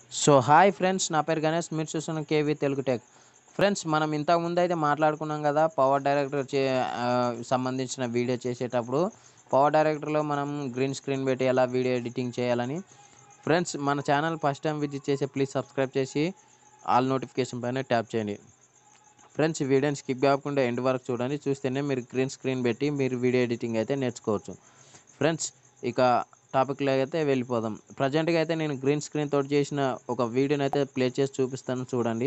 so hi friends నా పేరు గణేష్ మీరు చూస్తున్న కేవీ తెలుగు టెక్ ఫ్రెండ్స్ మనం ఇంతకు ముందు అయితే మాట్లాడుకున్నాం కదా పవర్ డైరెక్టర్ చే ఆ, సంబంధించిన వీడియో చేసేటప్పుడు పవర్ డైరెక్టర్లో మనం గ్రీన్ స్క్రీన్ పెట్టి ఎలా వీడియో ఎడిటింగ్ చేయాలని ఫ్రెండ్స్ మన ఛానల్ ఫస్ట్ టైం విజిట్ చేసి ప్లీజ్ సబ్స్క్రైబ్ చేసి ఆల్ నోటిఫికేషన్ పైన ట్యాప్ చేయండి ఫ్రెండ్స్ ఈ వీడియోని స్కిప్ కాకుండా ఎండ్ వరకు చూడండి చూస్తేనే మీరు గ్రీన్ స్క్రీన్ పెట్టి మీరు వీడియో ఎడిటింగ్ అయితే నేర్చుకోవచ్చు ఫ్రెండ్స్ ఇక టాపిక్లో అయితే వెళ్ళిపోదాం ప్రజెంట్గా అయితే నేను గ్రీన్ స్క్రీన్ తోటి చేసిన ఒక వీడియోని అయితే ప్లే చేసి చూపిస్తాను చూడండి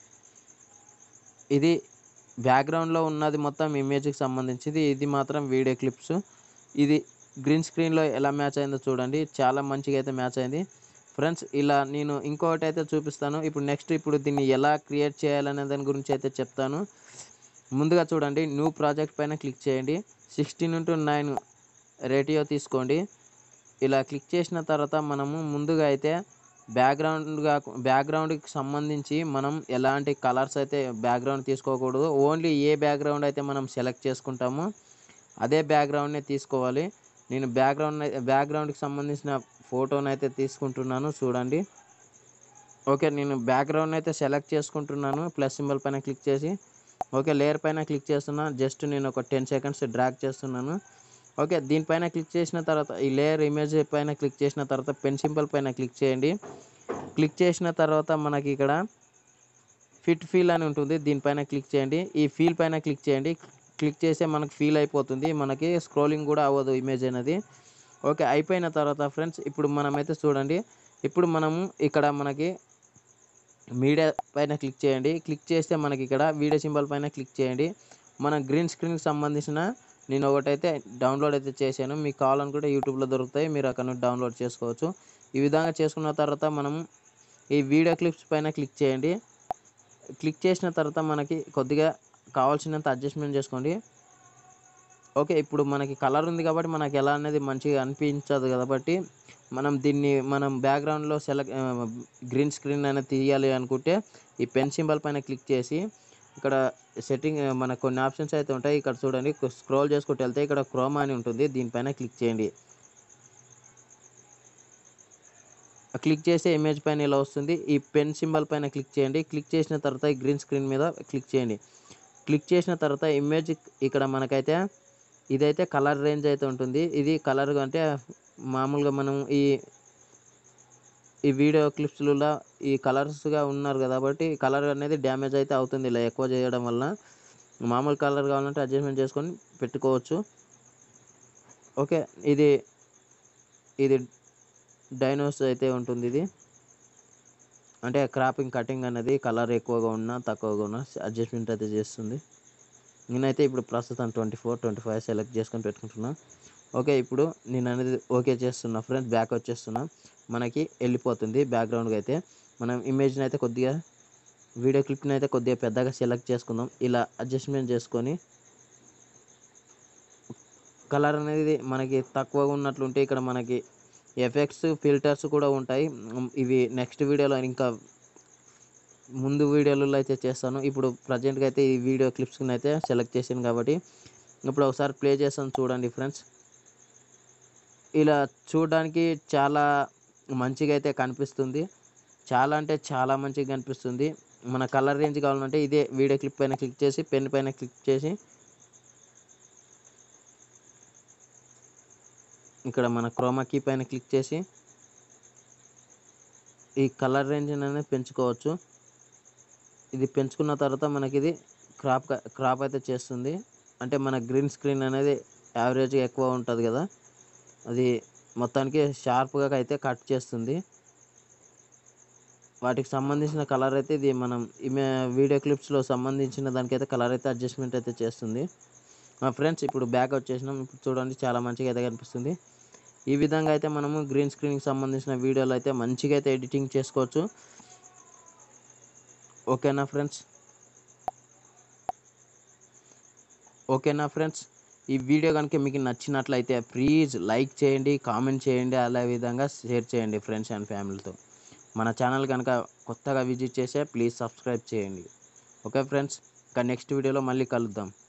ఇది బ్యాక్గ్రౌండ్లో ఉన్నది మొత్తం ఇమేజ్కి సంబంధించింది ఇది మాత్రం వీడియో క్లిప్స్ ఇది గ్రీన్ స్క్రీన్లో ఎలా మ్యాచ్ అయిందో చూడండి చాలా మంచిగా అయితే మ్యాచ్ అయింది ఫ్రెండ్స్ ఇలా నేను ఇంకొకటి అయితే చూపిస్తాను ఇప్పుడు నెక్స్ట్ ఇప్పుడు దీన్ని ఎలా క్రియేట్ చేయాలనే దాని గురించి అయితే చెప్తాను ముందుగా చూడండి న్యూ ప్రాజెక్ట్ పైన క్లిక్ చేయండి సిక్స్టీన్ ఇంటూ నైన్ రేటియో తీసుకోండి ఇలా క్లిక్ చేసిన తర్వాత మనము ముందుగా అయితే బ్యాక్గ్రౌండ్గా బ్యాక్గ్రౌండ్కి సంబంధించి మనం ఎలాంటి కలర్స్ అయితే బ్యాక్గ్రౌండ్ తీసుకోకూడదు ఓన్లీ ఏ బ్యాక్గ్రౌండ్ అయితే మనం సెలెక్ట్ చేసుకుంటామో అదే బ్యాక్గ్రౌండ్నే తీసుకోవాలి నేను బ్యాక్గ్రౌండ్ బ్యాక్గ్రౌండ్కి సంబంధించిన ఫోటోని అయితే తీసుకుంటున్నాను చూడండి ఓకే నేను బ్యాక్గ్రౌండ్ అయితే సెలెక్ట్ చేసుకుంటున్నాను ప్లస్ సింబల్ పైన క్లిక్ చేసి ఓకే లేయర్ పైన క్లిక్ చేస్తున్నా జస్ట్ నేను ఒక టెన్ సెకండ్స్ డ్రాగ్ చేస్తున్నాను ఓకే దీనిపైన క్లిక్ చేసిన తర్వాత ఈ లేయర్ ఇమేజ్ పైన క్లిక్ చేసిన తర్వాత పెన్ సింబల్ పైన క్లిక్ చేయండి క్లిక్ చేసిన తర్వాత మనకి ఇక్కడ ఫిట్ ఫీల్ అని ఉంటుంది దీనిపైన క్లిక్ చేయండి ఈ ఫీల్ పైన క్లిక్ చేయండి క్లిక్ చేస్తే మనకి ఫీల్ అయిపోతుంది మనకి స్క్రోలింగ్ కూడా అవ్వదు ఇమేజ్ అనేది ఓకే అయిపోయిన తర్వాత ఫ్రెండ్స్ ఇప్పుడు మనమైతే చూడండి ఇప్పుడు మనము ఇక్కడ మనకి మీడియా పైన క్లిక్ చేయండి క్లిక్ చేస్తే మనకి ఇక్కడ వీడియో సింబల్ పైన క్లిక్ చేయండి మన గ్రీన్ స్క్రీన్కి సంబంధించిన నేను ఒకటైతే డౌన్లోడ్ అయితే చేశాను మీకు కావాలనుకుంటే యూట్యూబ్లో దొరుకుతాయి మీరు అక్కడ నుండి డౌన్లోడ్ చేసుకోవచ్చు ఈ విధంగా చేసుకున్న తర్వాత మనం ఈ వీడియో క్లిప్స్ పైన క్లిక్ చేయండి క్లిక్ చేసిన తర్వాత మనకి కొద్దిగా కావాల్సినంత అడ్జస్ట్మెంట్ చేసుకోండి ఓకే ఇప్పుడు మనకి కలర్ ఉంది కాబట్టి మనకి ఎలా అనేది మంచిగా అనిపించదు కాబట్టి మనం దీన్ని మనం బ్యాక్గ్రౌండ్లో సెలెక్ట్ గ్రీన్ స్క్రీన్ అనేది తీయాలి అనుకుంటే ఈ పెన్ సింబల్ పైన క్లిక్ చేసి ఇక్కడ సెట్టింగ్ మనకు కొన్ని ఆప్షన్స్ అయితే ఉంటాయి ఇక్కడ చూడండి స్క్రోల్ చేసుకుంటూ వెళ్తే ఇక్కడ క్రోమా అని ఉంటుంది దీనిపైన క్లిక్ చేయండి క్లిక్ చేస్తే ఇమేజ్ పైన ఇలా వస్తుంది ఈ పెన్ సింబల్ పైన క్లిక్ చేయండి క్లిక్ చేసిన తర్వాత ఈ గ్రీన్ స్క్రీన్ మీద క్లిక్ చేయండి క్లిక్ చేసిన తర్వాత ఇమేజ్ ఇక్కడ మనకైతే ఇదైతే కలర్ రేంజ్ అయితే ఉంటుంది ఇది కలర్ అంటే మామూలుగా మనం ఈ ఈ వీడియో క్లిప్స్లలో ఈ కలర్స్గా ఉన్నారు కాబట్టి కలర్ అనేది డ్యామేజ్ అయితే అవుతుంది ఇలా ఎక్కువ చేయడం వల్ల మామూలు కలర్ కావాలంటే అడ్జస్ట్మెంట్ చేసుకొని పెట్టుకోవచ్చు ఓకే ఇది ఇది డైనోస్ అయితే ఉంటుంది ఇది అంటే క్రాపింగ్ కటింగ్ అనేది కలర్ ఎక్కువగా ఉన్నా తక్కువగా ఉన్నా అడ్జస్ట్మెంట్ అయితే చేస్తుంది నేనైతే ఇప్పుడు ప్రస్తుతం twenty four twenty five select చేసుకొని పెట్టుకుంటున్నా ఓకే ఇప్పుడు నేను అనేది ఓకే చేస్తున్నా ఫ్రెండ్స్ బ్యాక్ వచ్చేస్తున్నా మనకి వెళ్ళిపోతుంది బ్యాక్గ్రౌండ్కి అయితే మనం ఇమేజ్ని అయితే కొద్దిగా వీడియో క్లిప్ని అయితే కొద్దిగా పెద్దగా సెలెక్ట్ చేసుకుందాం ఇలా అడ్జస్ట్మెంట్ చేసుకొని కలర్ అనేది మనకి తక్కువగా ఉన్నట్లుంటే ఇక్కడ మనకి ఎఫెక్ట్స్ ఫిల్టర్స్ కూడా ఉంటాయి ఉమ్, ఇవి నెక్స్ట్ వీడియోలో ఇంకా ముందు వీడియోలలో అయితే చేస్తాను ఇప్పుడు ప్రజెంట్గా అయితే ఈ వీడియో క్లిప్స్ని అయితే సెలెక్ట్ చేశాను కాబట్టి ఇప్పుడు ఒకసారి ప్లే చేస్తాను చూడండి ఫ్రెండ్స్ ఇలా చూడడానికి చాలా మంచిగా అయితే కనిపిస్తుంది చాలా అంటే చాలా మంచిగా కనిపిస్తుంది మన కలర్ రేంజ్ కావాలంటే ఇదే వీడియో క్లిప్ పైన క్లిక్ చేసి పెన్ పైన క్లిక్ చేసి ఇక్కడ మన క్రోమా కీ పైన క్లిక్ చేసి ఈ కలర్ రేంజ్ అనేది పెంచుకోవచ్చు ఇది పెంచుకున్న తర్వాత మనకి ఇది క్రాప్ క- క్రాప్ అయితే చేస్తుంది అంటే మన గ్రీన్ స్క్రీన్ అనేది యావరేజ్గా ఎక్కువ ఉంటుంది కదా అది మొత్తానికి షార్ప్గా అయితే కట్ చేస్తుంది వాటికి సంబంధించిన కలర్ అయితే ఇది మనం ఇమే వీడియో క్లిప్స్లో సంబంధించిన దానికైతే కలర్ అయితే అడ్జస్ట్మెంట్ అయితే చేస్తుంది మా ఫ్రెండ్స్ ఇప్పుడు బ్యాక్ వచ్చేసినాం ఇప్పుడు చూడండి చాలా మంచిగా అయితే కనిపిస్తుంది ఈ విధంగా అయితే మనము గ్రీన్ స్క్రీన్కి సంబంధించిన వీడియోలు అయితే మంచిగా అయితే ఎడిటింగ్ చేసుకోవచ్చు ఓకేనా ఫ్రెండ్స్ ఓకేనా ఫ్రెండ్స్ ఈ వీడియో కనుక మీకు నచ్చినట్లయితే ప్లీజ్ లైక్ చేయండి కామెంట్ చేయండి అదే విధంగా షేర్ చేయండి ఫ్రెండ్స్ అండ్ ఫ్యామిలీతో మన ఛానల్ కనుక కొత్తగా విజిట్ చేస్తే ప్లీజ్ సబ్స్క్రైబ్ చేయండి ఓకే ఫ్రెండ్స్ ఇంకా నెక్స్ట్ వీడియోలో మళ్ళీ కలుద్దాం